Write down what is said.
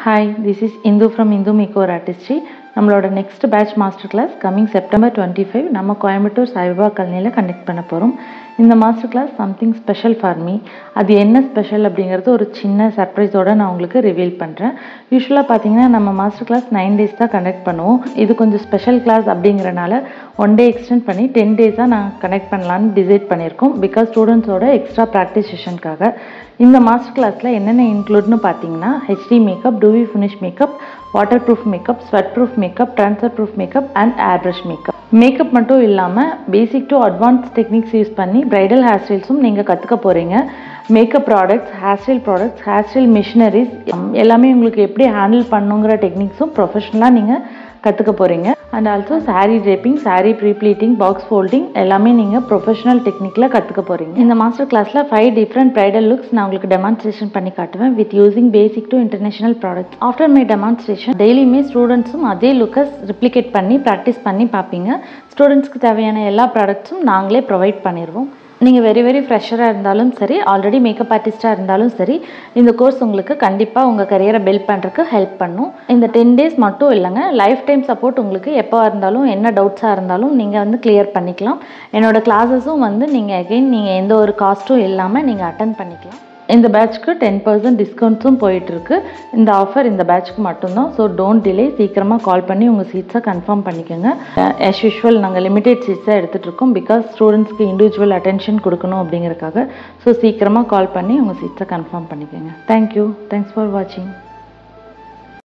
hi this is Indu from Indu makeover artistry நம்மளோட next batch master class coming September twenty five நம்ம கோயம்புத்தூர் சாய்பாபா கல்னியில் conduct பண்ண போகிறோம் இந்த மாஸ்டர் கிளாஸ் சம்திங் ஸ்பெஷல் ஃபார் மீ அது என்ன ஸ்பெஷல் அப்படிங்கிறது ஒரு சின்ன சர்ப்ரைஸோட நான் உங்களுக்கு ரிவீல் பண்ணுறேன் யூஸ்வலாக பார்த்தீங்கன்னா நம்ம மாஸ்டர் கிளாஸ் நைன் டேஸ் தான் கண்டக்ட் பண்ணுவோம் இது கொஞ்சம் ஸ்பெஷல் கிளாஸ் அப்படிங்கிறனால ஒன் டே எக்ஸ்டெண்ட் பண்ணி டென் டேஸாக நான் கனெக்ட் பண்ணலான்னு டிசைட் பண்ணியிருக்கோம் பிகாஸ் ஸ்டூடெண்ட்ஸோட எக்ஸ்ட்ரா ப்ராக்டிஸ் செஷனுக்காக இந்த மாஸ்டர் கிளாஸில் என்னென்ன இன்க்ளூட்னு பார்த்தீங்கன்னா HD makeup dewy finish makeup waterproof makeup sweat proof makeup transfer proof makeup and airbrush makeup makeup மட்டும் இல்லாமல் basic to advance techniques use பண்ணி ப்ரைடல் ஹேர் ஸ்டைல்ஸும் நீங்கள் கற்றுக்க போகிறீங்க makeup products hair style products hair style machineries எல்லாமே உங்களுக்கு எப்படி ஹேண்டில் பண்ணுங்கிற டெக்னிக்ஸும் ப்ரொஃபஷனலாக நீங்கள் கற்றுக்க போகிறீங்க and also sari draping sari prepleating box folding எல்லாமே நீங்கள் ப்ரொஃபஷனல் டெக்னிக்கில் கற்றுக்க போகிறீங்க இந்த மாஸ்டர் கிளாஸில் ஃபைவ் டிஃப்ரெண்ட் ப்ரைடல் லுக்ஸ் நான் உங்களுக்கு டெமான்ஸ்ட்ரேஷன் பண்ணி காட்டுவேன் with using basic to international products after my demonstration டெய்லியுமே ஸ்டூடெண்ட்ஸும் அதே லுக்கை ரிப்ளிகேட் பண்ணி ப்ராக்டிஸ் பண்ணி பார்ப்பீங்க ஸ்டூடெண்ட்ஸ்க்கு தேவையான எல்லா ப்ராடக்ட்ஸும் நாங்களே ப்ரொவைட் பண்ணிடுவோம் நீங்கள் வெரி வெரி ஃப்ரெஷராக இருந்தாலும் சரி ஆல்ரெடி மேக்கப் ஆர்டிஸ்ட்டாக இருந்தாலும் சரி இந்த கோர்ஸ் உங்களுக்கு கண்டிப்பாக உங்கள் கரியரை பில்ட் பண்ணுறதுக்கு ஹெல்ப் பண்ணும் இந்த டென் டேஸ் மட்டும் இல்லைங்க லைஃப் டைம் சப்போர்ட் உங்களுக்கு எப்போ இருந்தாலும் என்ன டவுட்ஸாக இருந்தாலும் நீங்கள் வந்து கிளியர் பண்ணிக்கலாம் என்னோடய கிளாஸஸும் வந்து நீங்கள் அகெயின் நீங்கள் எந்த ஒரு காஸ்ட்டும் இல்லாமல் நீங்கள் அட்டன் பண்ணிக்கலாம் இந்த பேட்ச்க்கு டென் பர்சன்ட் டிஸ்கவுண்ட்ஸும் போயிட்டுருக்கு இந்த ஆஃபர் இந்த பேட்ச்க்கு மட்டும்தான் ஸோ டோன்ட் டிலே சீக்கிரமாக கால் பண்ணி உங்கள் சீட்ஸை கன்ஃபார்ம் பண்ணிக்கோங்க ஆஸ் யூஷுவல் நாங்கள் லிமிடெட் சீட்ஸாக எடுத்துகிட்டு இருக்கோம் பிகாஸ் ஸ்டூடெண்ட்ஸ்க்கு இண்டிவிஜுவல் அட்டென்ஷன் கொடுக்கணும் அப்படிங்கிறக்காக ஸோ சீக்கிரமாக கால் பண்ணி உங்கள் சீட்ஸை கன்ஃபார்ம் பண்ணிக்கோங்க தேங்க்யூ தேங்க்ஸ் ஃபார் வாட்சிங்